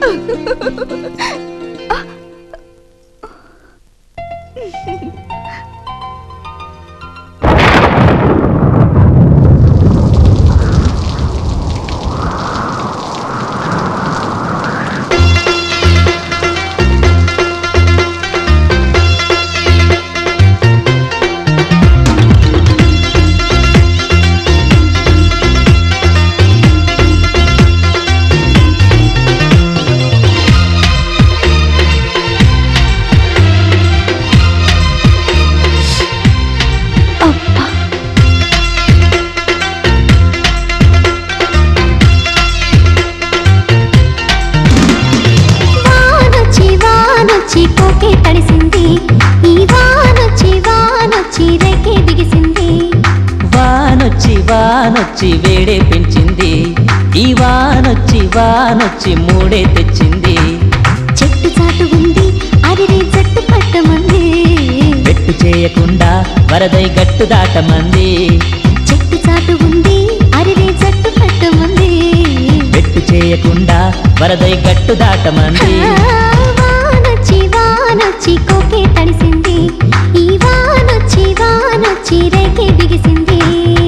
వానొచ్చి వానొచ్చి కోకే తడిసింది ఈ వానొచ్చి వానొచ్చి రేకే బిగిసింది వానొచ్చి వానొచ్చి వేడే పెంచింది ఈ వానొచ్చి వానొచ్చి మూడే తెచ్చింది చెట్టు చాటు ఉంది అరిరే జట్టు పట్టమంది పెట్టు చేయకుండా వరదై గట్టు దాటమంది చెట్టు చాటు ఉంది అరిరే జట్టు పట్టమంది పెట్టు చేయకుండా వరదై గట్టు దాటమంది వానొచ్చి వానొచ్చి కోకే తడిసింది ఈ వానొచ్చి వానొచ్చి రేకే బిగిసింది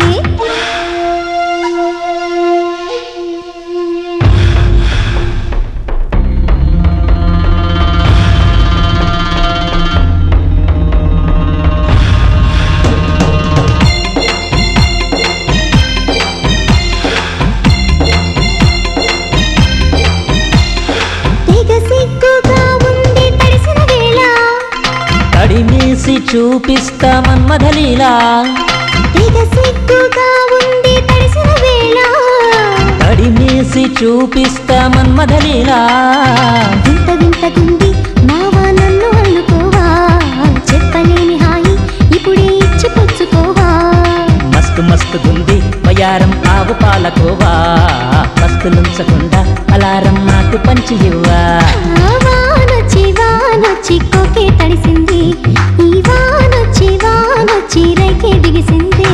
తెగ సిగ్గుగా ఉంది తడిసిన వేళ తడిమేసి చూపిస్తా మన్మధలీలా తెగ సిగ్గుగా ఉంది తడిసిన వేళ తడిమేసి చూపిస్తా మన్మధలీలా వింత వింతగుంది మావా నన్ను అల్లుకోవా చెప్పలేని హాయి ఇప్పుడే ఇచ్చి పుచ్చుకోవా మస్తు మస్తుగుంది వయారం ఆవు పాలకోవా మస్తులుంచకుండా అలారం నాకు పంచి ఇవ్వా ఆ వానొచ్చి వానొచ్చి కోకే తడిసింది ఈ వానొచ్చి వానొచ్చి రైకే బిగిసింది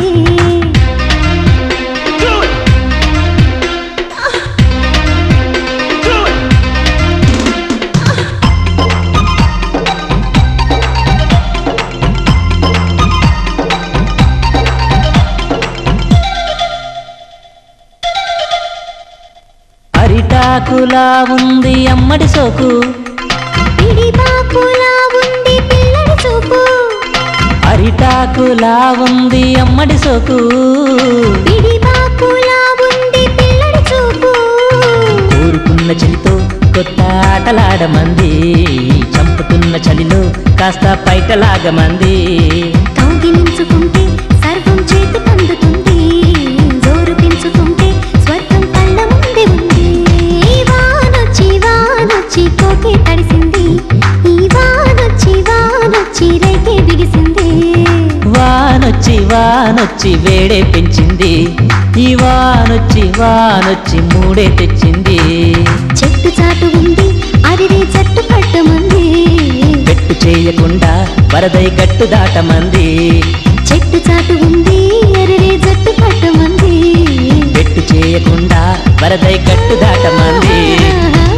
అరిటాకులా ఉంది అమ్మడి సోకు పిడి బాపులా ఉంది పిల్లడి చూపు అరిటాకులా ఉంది అమ్మడి సోకు పిడి బాపులా ఉంది పిల్లడి చూపు కోరుకున్న చలితో కొత్త ఆటలాడమంది చంపుతున్న చలిలో కాస్త పైటలాగమంది కౌగిలించుకుంటే సర్వం చేతి కందుతుంది జోరు పెంచుకుంటే స్వర్గం కళ్ళ ముందే ఉంది ఈ వానొచ్చి వానొచ్చి కోకే తడిసింది ఈ వానొచ్చి వానొచ్చి రేకే బిగిసింది వానొచ్చి వానొచ్చి వేడే పెంచింది ఈ వానొచ్చి వానొచ్చి మూడే తెచ్చింది చెట్టు చాటు ఉంది అదిరే జట్టు పట్టమంది పెట్టు చేయకుండా వరదై గట్టు దాటమంది చెట్టు చాటు ఉంది ఎరరే జట్టు పట్టమంది పెట్టు చేయకుండా వరదై గట్టు దాటమంది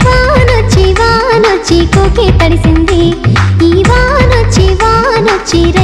వానొచ్చి వానొచ్చి కోకే తడిసింది ఈ వానొచ్చి వానొచ్చి